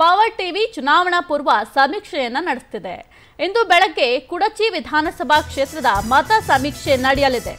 power TV ಚುನಾವಣಾ ಪೂರ್ವ ಸಮೀಕ್ಷೆಯನ್ನ ನಡೆಸುತ್ತಿದೆ ಇಂದು ಬೆಳಗ್ಗೆ ಕುಡಚಿ ವಿಧಾನಸಭಾ ಕ್ಷೇತ್ರದ ಮತ ಸಮೀಕ್ಷೆ ನಡೆಯಲಿದೆ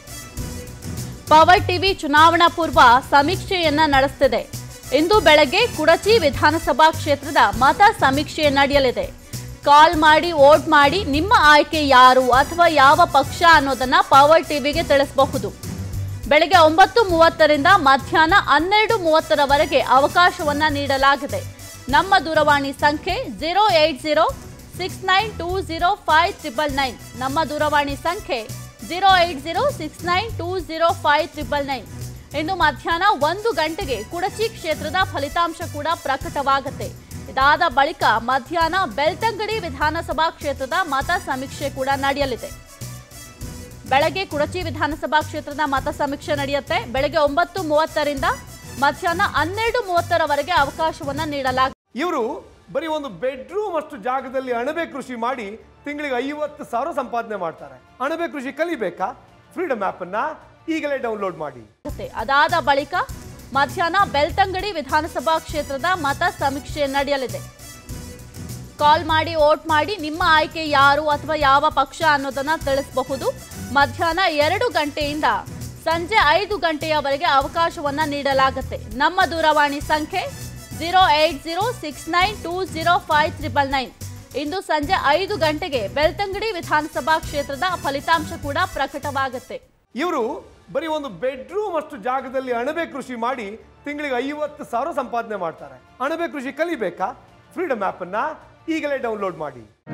ಪವರ್ ಟಿವಿ ಚುನಾವಣಾ ಪೂರ್ವ ಸಮೀಕ್ಷೆಯನ್ನ ನಡೆಸುತ್ತಿದೆ ಇಂದು ಬೆಳಗ್ಗೆ ಕುಡಚಿ ವಿಧಾನಸಭಾ ಕ್ಷೇತ್ರದ ಮತ ಸಮೀಕ್ಷೆ ನಡೆಯಲಿದೆ ಕಾಲ್ ಮಾಡಿ ವೋಟ್ ಮಾಡಿ ನಿಮ್ಮ ಆಯ್ಕೆ ಯಾರು ಅಥವಾ ಯಾವ ಪಕ್ಷ ಅನ್ನೋದನ್ನ ಪವರ್ ಟಿವಿಗೆ ತಿಳಿಸಬಹುದು ಬೆಳಗ್ಗೆ ಒಂಬತ್ತು ಮೂವತ್ತರಿಂದ ಮಧ್ಯಾಹ್ನ ಹನ್ನೆರಡು ಮೂವತ್ತರವರೆಗೆ ಅವಕಾಶವನ್ನ ನೀಡಲಾಗಿದೆ ನಮ್ಮ ದೂರವಾಣಿ ಸಂಖ್ಯೆ zero eight zero six nine two zero five triple nine ನಮ್ಮ ದೂರವಾಣಿ ಸಂಖ್ಯೆ zero eight zero six nine two zero five triple nine ಇಂದು ಮಧ್ಯಾಹ್ನ ಒಂದು ಗಂಟೆಗೆ ಕುಡಚಿ ಕ್ಷೇತ್ರದ ಫಲಿತಾಂಶ ಕೂಡ ಪ್ರಕಟವಾಗುತ್ತೆ ಇದಾದ ಬಳಿಕ ಮಧ್ಯಾಹ್ನ ಬೆಳ್ತಂಗಡಿ ವಿಧಾನಸಭಾ ಕ್ಷೇತ್ರದ ಮತ ಸಮೀಕ್ಷೆ ಕೂಡ ನಡೆಯಲಿದೆ ಬೆಳಗ್ಗೆ ಕುಡಚಿ ವಿಧಾನಸಭಾ ಕ್ಷೇತ್ರದ ಮತ ಸಮೀಕ್ಷೆ ನಡೆಯುತ್ತೆ ಬೆಳಗ್ಗೆ ಒಂಬತ್ತು ಮೂವತ್ತರಿಂದ ಮಧ್ಯಾಹ್ನ ಹನ್ನೆರಡು ಮೂವತ್ತರವರೆಗೆ ಅವಕಾಶವನ್ನ ನೀಡಲಾಗಿದೆ ಇವರು ಬರೀ ಒಂದು ಬೆಡ್ರೂಮ್ ಅಷ್ಟು ಜಾಗದಲ್ಲಿ ಅಣಬೆ ಕೃಷಿ ಮಾಡಿ ತಿಂಗಳಿಗೆ ಐವತ್ತು ಸಾವಿರ ಸಂಪಾದನೆ ಮಾಡ್ತಾರೆ ಅಣಬೆ ಕೃಷಿ ಕಲಿಬೇಕಾ ಫ್ರೀಡಮ್ ಆಪ್ ಅನ್ನ ಈಗಲೇ ಡೌನ್ಲೋಡ್ ಮಾಡಿ ಅದಾದ ಬಳಿಕ ಮಧ್ಯಾಹ್ನ ಬೆಳ್ತಂಗಡಿ ವಿಧಾನಸಭಾ ಕ್ಷೇತ್ರದ ಮತ ಸಮೀಕ್ಷೆ ನಡೆಯಲಿದೆ ಕಾಲ್ ಮಾಡಿ ವೋಟ್ ಮಾಡಿ ನಿಮ್ಮ ಆಯ್ಕೆ ಯಾರು ಅಥವಾ ಯಾವ ಪಕ್ಷ ಅನ್ನೋದನ್ನ ತಿಳಿಸಬಹುದು ಮಧ್ಯಾಹ್ನ ಎರಡು ಗಂಟೆಯಿಂದ ಸಂಜೆ ಐದು ಗಂಟೆಯವರೆಗೆ ಅವಕಾಶವನ್ನ ನೀಡಲಾಗುತ್ತೆ ನಮ್ಮ ದೂರವಾಣಿ ಸಂಖ್ಯೆ zero eight zero six nine two zero five triple nine ಇಂದು ಸಂಜೆ ಐದು ಗಂಟೆಗೆ ಬೆಳ್ತಂಗಡಿ ವಿಧಾನಸಭಾ ಕ್ಷೇತ್ರದ ಫಲಿತಾಂಶ ಕೂಡ ಪ್ರಕಟವಾಗುತ್ತೆ ಇವರು ಬರೀ ಒಂದು ಬೆಡ್ರೂಮ್ ಅಷ್ಟು ಜಾಗದಲ್ಲಿ ಅಣಬೆ ಕೃಷಿ ಮಾಡಿ ತಿಂಗಳಿಗೆ ಐವತ್ತು ಸಾವಿರ ಸಂಪಾದನೆ ಮಾಡ್ತಾರೆ ಅಣಬೆ ಕೃಷಿ ಕಲಿಬೇಕಾ ಫ್ರೀಡಮ್ ಆಪ್ ಅನ್ನ ಈಗಲೇ ಡೌನ್ಲೋಡ್ ಮಾಡಿ